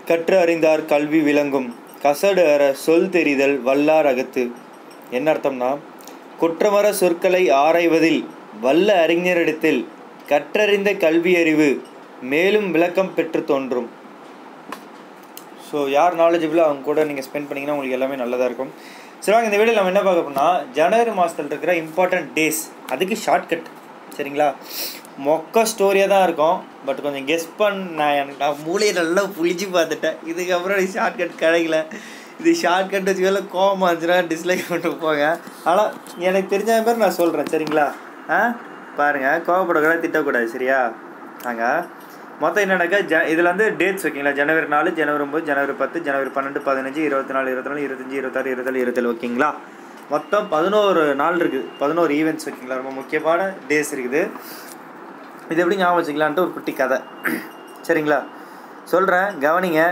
கற்று அறிந்தார் கல்வி விளங்கும் கசடு அற சொல் தெரிதல் வல்லார் அகத்து என்ன அர்த்தம்னா குற்றமற சொற்களை ஆராய்வதில் வல்ல அறிஞரிடத்தில் கற்றறிந்த கல்வி அறிவு மேலும் விளக்கம் பெற்று தோன்றும் ஸோ யார் நாலேஜபிளோ அவங்க கூட நீங்கள் ஸ்பெண்ட் பண்ணிங்கன்னா உங்களுக்கு எல்லாமே நல்லதாக இருக்கும் சரி வாங்க இந்த வீடியோ நம்ம என்ன பார்க்க போனால் ஜனவரி மாதத்தில் இருக்கிற இம்பார்ட்டன்ட் டேஸ் அதுக்கு ஷார்ட்கட் சரிங்களா மொக்க ஸ்டோரியாக தான் இருக்கும் பட் கொஞ்சம் கெஸ் பண்ண நான் எனக்கு நான் மூளையை நல்லா புளிச்சு பார்த்துட்டேன் இதுக்கப்புறம் ஷார்ட்கட் கிடைக்கல இது ஷார்ட்கட் வச்சுக்கல கோவம் வந்துச்சுன்னா டிஸ்லைக் பண்ணிட்டு போங்க ஆனால் எனக்கு தெரிஞ்ச பேர் நான் சொல்கிறேன் சரிங்களா ஆ பாருங்கள் கோவப்படக்கூடாது திட்டக்கூடாது சரியா நாங்கள் மொத்தம் என்னன்னாக்கா ஜ இதில் வந்து டேட்ஸ் ஓகேங்களா ஜனவரி நாலு ஜனவரி ஒம்பது ஜனவரி பத்து ஜனவரி பன்னெண்டு பதினஞ்சு இருபத்தி நாலு இருபத்தி நாலு இருபத்தஞ்சி இருபத்தாறு இருபத்தேழு இருபத்தேழு ஓகேங்களா மொத்தம் பதினோரு நாள் இருக்குது பதினோரு ஈவெண்ட்ஸ் ஓகேங்களா ரொம்ப முக்கியமான டேஸ் இருக்குது இது எப்படி ஞாபகம் வச்சுக்கலான்ட்டு ஒரு குட்டி கதை சரிங்களா சொல்கிறேன் கவனிங்க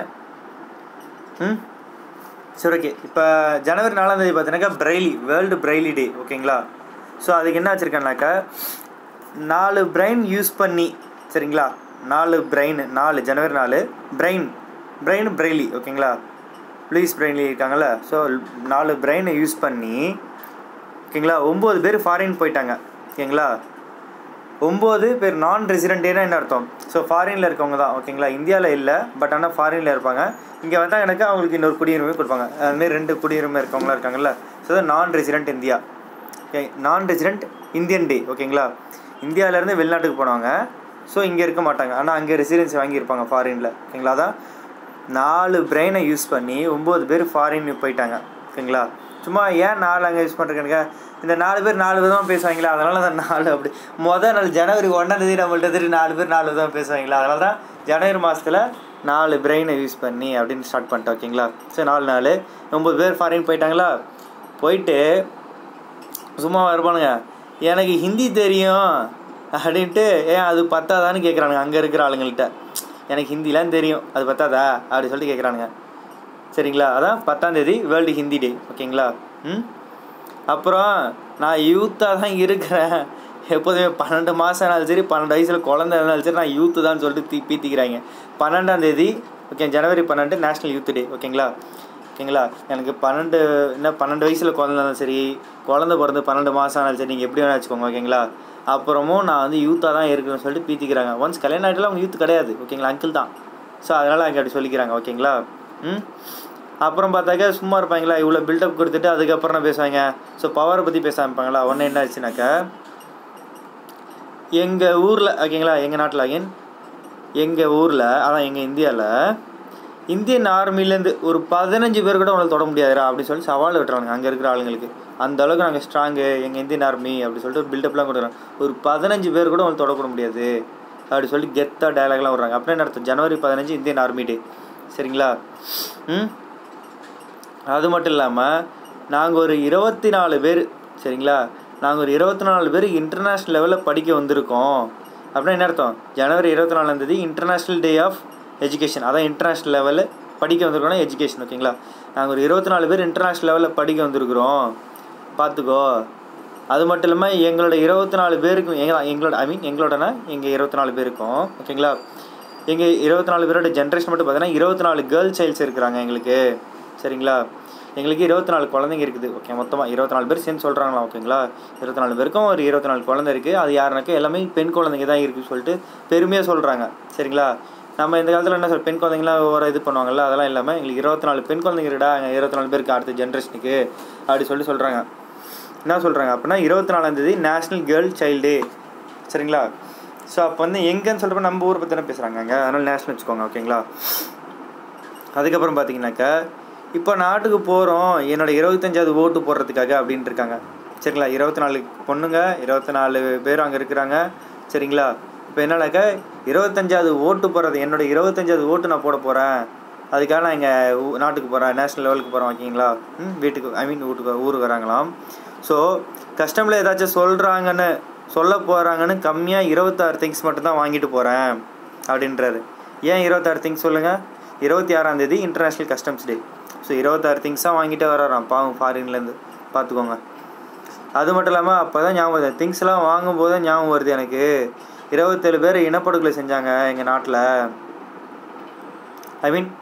ம் சரி ஓகே இப்போ ஜனவரி நாலாம் தேதி பார்த்தீங்கன்னாக்கா பிரைலி வேர்ல்டு பிரைலி டே ஓகேங்களா ஸோ அதுக்கு என்ன வச்சுருக்கேன்னாக்கா நாலு பிரைன் யூஸ் பண்ணி சரிங்களா நாலு பிரெயின் நாலு ஜனவரி நாலு பிரெயின் பிரெயின் பிரெய்லி ஓகேங்களா லூயிஸ் பிரெய்லி இருக்காங்கல்ல ஸோ நாலு பிரெயினை யூஸ் பண்ணி ஓகேங்களா ஒம்பது பேர் ஃபாரின் போயிட்டாங்க ஓகேங்களா ஒம்பது பேர் நான் ரெசிடென்ட்டேனா என்ன அர்த்தம் ஸோ ஃபாரினில் இருக்கவங்க தான் ஓகேங்களா இந்தியாவில் இல்லை பட் ஆனால் ஃபாரினில் இருப்பாங்க இங்கே வந்தால் எனக்கு அவங்களுக்கு இன்னொரு குடியுரிமை கொடுப்பாங்க அதுமாரி ரெண்டு குடியுரிமை இருக்கவங்களாம் இருக்காங்கல்ல so non resident India okay non resident Indian day ஓகேங்களா இந்தியாவிலேருந்து வெளிநாட்டுக்கு போனவங்க ஸோ இங்கே இருக்க மாட்டாங்க ஆனால் அங்கே ரெசிடென்சி வாங்கியிருப்பாங்க ஃபாரினில் ஓகேங்களா அதான் நாலு பிரெயினை யூஸ் பண்ணி ஒம்பது பேர் ஃபாரின் போயிட்டாங்க ஓகேங்களா சும்மா ஏன் நாலு அங்கே யூஸ் பண்ணுறேங்க இந்த நாலு பேர் நாலு விதமாக பேசுவாங்களா அதனால தான் நாலு அப்படி மொதல் நாள் ஜனவரி ஒன்றாந்தேதி நம்மள்ட்ட திரும்பி நாலு பேர் நாலு விதமாக பேசுவாங்களா அதனால தான் ஜனவரி மாதத்தில் நாலு பிரெயினை யூஸ் பண்ணி அப்படின்னு ஸ்டார்ட் பண்ணிட்டேன் ஓகேங்களா ஸோ நாலு நாள் ஒம்பது பேர் ஃபாரின் போயிட்டாங்களா போயிட்டு சும்மா இருப்பானுங்க எனக்கு ஹிந்தி தெரியும் அப்படின்ட்டு ஏன் அது பத்தாதான்னு கேட்குறானுங்க அங்கே இருக்கிற ஆளுங்கள்ட்ட எனக்கு ஹிந்திலாம் தெரியும் அது பத்தாதா அப்படி சொல்லிட்டு கேட்குறானுங்க சரிங்களா அதான் பத்தாந்தேதி வேர்ல்டு ஹிந்தி டே ஓகேங்களா ம் அப்புறம் நான் யூத்தாக தான் இருக்கிறேன் எப்போதுமே பன்னெண்டு மாதம் ஆனாலும் சரி பன்னெண்டு வயசில் குழந்தை இருந்தாலும் சரி நான் யூத்து தான் சொல்லிட்டு தீ பீத்திக்கிறாங்க பன்னெண்டாந்தேதி ஓகே ஜனவரி பன்னெண்டு நேஷ்னல் யூத் டே ஓகேங்களா ஓகேங்களா எனக்கு பன்னெண்டு என்ன பன்னெண்டு வயசில் குழந்த இருந்தாலும் சரி குழந்த பிறந்து பன்னெண்டு மாதம் ஆனாலும் சரி நீங்கள் எப்படி வேணா வச்சுக்கோங்க ஓகேங்களா அப்புறமும் நான் வந்து யூத்தாக தான் இருக்குன்னு சொல்லிட்டு பீத்திக்கிறாங்க ஒன்ஸ் கல்யாணம் ஆகிட்டாலும் அவங்க யூத் கிடையாது ஓகேங்களா அங்கிள் தான் ஸோ அதனால் அங்கே அப்படி சொல்லிக்கிறாங்க ஓகேங்களா ம் அப்புறம் பார்த்தாக்கா சும்மா இருப்பாங்களா இவ்வளோ பில்டப் கொடுத்துட்டு அதுக்கப்புறம் நான் பேசுவாங்க ஸோ பவரை பற்றி பேச ஆரம்பிப்பாங்களா ஒன்று என்ன ஆச்சுனாக்கா எங்கள் ஊரில் ஓகேங்களா எங்கள் நாட்டில் அகைன் எங்கள் ஊரில் அதான் எங்கள் இந்தியாவில் இந்தியன் ஆர்மிலேருந்து ஒரு பதினஞ்சு பேர் கூட உங்களை தொட முடியாதுரா அப்படின்னு சொல்லி சவால் விட்டுறாங்க அங்கே இருக்கிற ஆளுங்களுக்கு அந்த அளவுக்கு நாங்கள் ஸ்ட்ராங்கு எங்கள் இந்தியன் ஆர்மி அப்படி சொல்லிட்டு ஒரு பில்டப்லாம் கொடுக்குறாங்க ஒரு பதினஞ்சு பேர் கூட உங்களை தொடக்கூட முடியாது அப்படி சொல்லி கெத்தாக டயலாக்லாம் விட்றாங்க அப்படின்னா என்ன அர்த்தம் ஜனவரி பதினஞ்சு இந்தியன் ஆர்மி டே சரிங்களா ம் அது மட்டும் இல்லாமல் நாங்கள் ஒரு இருபத்தி நாலு பேர் சரிங்களா நாங்கள் ஒரு இருபத்தி நாலு பேர் இன்டர்நேஷ்னல் லெவலில் படிக்க வந்திருக்கோம் அப்படின்னா என்ன அர்த்தம் ஜனவரி இருபத்தி நாலாந்தேதி இன்டர்நேஷ்னல் டே ஆஃப் எஜுகேஷன் அதான் இன்டர்நேஷ்னல் லெவலில் படிக்க வந்திருக்கோம்னா எஜுகேஷன் ஓகேங்களா நாங்கள் ஒரு இருபத்தி நாலு பேர் இன்டர்நேஷ்னல் லெவலில் படிக்க வந்திருக்கிறோம் பார்த்துக்கோ அது மட்டும் இல்லாமல் எங்களோட இருபத்தி நாலு பேருக்கும் எங்க எங்களோட ஐ மீன் எங்களோடனா எங்கள் இருபத்தி நாலு பேருக்கும் ஓகேங்களா எங்கள் இருபத்தி நாலு பேரோட ஜென்ரேஷன் மட்டும் பார்த்தீங்கன்னா இருபத்தி நாலு கேர்ள் சைல்ட்ஸ் இருக்கிறாங்க எங்களுக்கு சரிங்களா எங்களுக்கு இருபத்தி நாலு குழந்தைங்க இருக்குது ஓகே மொத்தமாக இருபத்தி நாலு பேர் சேர்ந்து சொல்கிறாங்களா ஓகேங்களா இருபத்தி நாலு பேருக்கும் ஒரு இருபத்தி நாலு குழந்தை இருக்குது அது யாருனாக்கா எல்லாமே பெண் குழந்தைங்க தான் இருக்குன்னு சொல்லிட்டு பெருமையாக சொல்கிறாங்க சரிங்களா நம்ம இந்த காலத்தில் என்ன சொல் பெண் குழந்தைங்களாம் ஒரு இது பண்ணுவாங்கல்ல அதெல்லாம் இல்லாமல் எங்களுக்கு இருபத்தி நாலு பெண் குழந்தைங்க இருக்கா எங்கள் இருபத்தி நாலு பேருக்கு அடுத்த ஜென்ரேஷனுக்கு அப்படி சொல்லி சொல்கிறாங்க என்ன சொல்கிறாங்க அப்படின்னா இருபத்தி நாலாந்தேதி நேஷ்னல் கேர்ள் சைல்டு சரிங்களா ஸோ அப்போ வந்து எங்கேன்னு சொல்கிறப்ப நம்ம ஊரை பற்றி தானே பேசுகிறாங்க அங்கே அதனால் நேஷ்னல் வச்சுக்கோங்க ஓகேங்களா அதுக்கப்புறம் பார்த்தீங்கன்னாக்கா இப்போ நாட்டுக்கு போகிறோம் என்னோட இருபத்தஞ்சாவது ஓட்டு போடுறதுக்காக அப்படின்ட்டு இருக்காங்க சரிங்களா இருபத்தி நாலு பொண்ணுங்க இருபத்தி நாலு பேர் அங்கே இருக்கிறாங்க சரிங்களா இப்போ என்னன்னாக்கா இருபத்தஞ்சாவது ஓட்டு போடுறது என்னோட இருபத்தஞ்சாவது ஓட்டு நான் போட போகிறேன் அதுக்காக நான் இங்கே நாட்டுக்கு போகிறேன் நேஷ்னல் லெவலுக்கு போகிறேன் ஓகேங்களா ம் வீட்டுக்கு ஐ மீன் வீட்டுக்கு ஊருக்கு வராங்களாம் ஸோ கஸ்டமில் ஏதாச்சும் சொல்கிறாங்கன்னு சொல்ல போகிறாங்கன்னு கம்மியாக இருபத்தாறு திங்ஸ் மட்டும்தான் வாங்கிட்டு போகிறேன் அப்படின்றாரு ஏன் இருபத்தாறு திங்ஸ் சொல்லுங்கள் இருபத்தி ஆறாந்தேதி இன்டர்நேஷ்னல் கஸ்டம்ஸ் டே ஸோ இருபத்தாறு திங்ஸாக வாங்கிட்டே வராராம் பாவம் ஃபாரின்லேருந்து பார்த்துக்கோங்க அது மட்டும் இல்லாமல் அப்போ தான் ஞாபகம் வருது திங்ஸ்லாம் வாங்கும்போது தான் ஞாபகம் வருது எனக்கு இருபத்தேழு பேர் இனப்படுகொலை செஞ்சாங்க எங்கள் நாட்டில் ஐ மீன்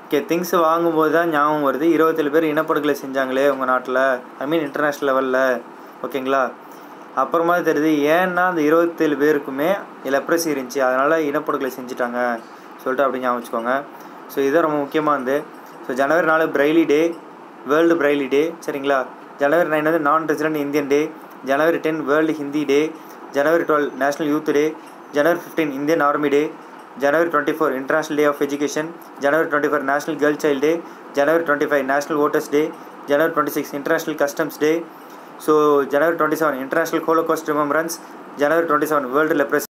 ஓகே திங்ஸ் வாங்கும்போது தான் ஞாபகம் வருது இருபத்தேழு பேர் இனப்படுகொலை செஞ்சாங்களே உங்கள் நாட்டில் ஐ மீன் இன்டர்நேஷ்னல் லெவலில் ஓகேங்களா அப்புறமா தெரியுது ஏன்னா அந்த இருபத்தேழு பேருக்குமே லெப்ரசி இருந்துச்சு அதனால் இனப்படுகொலை செஞ்சுட்டாங்க சொல்லிட்டு அப்படி ஞாபகம் வச்சுக்கோங்க ஸோ இதுதான் ரொம்ப முக்கியமாக இருந்து ஸோ ஜனவரி நாலு Braille day world Braille day சரிங்களா ஜனவரி நைன் வந்து non resident Indian day January ten world Hindi day January twelve national youth day January fifteen Indian army day January twenty four international day of education January twenty four national girl child day January twenty five national voters day January twenty six international customs day so January twenty seven international Holocaust remembrance January twenty seven world leprosy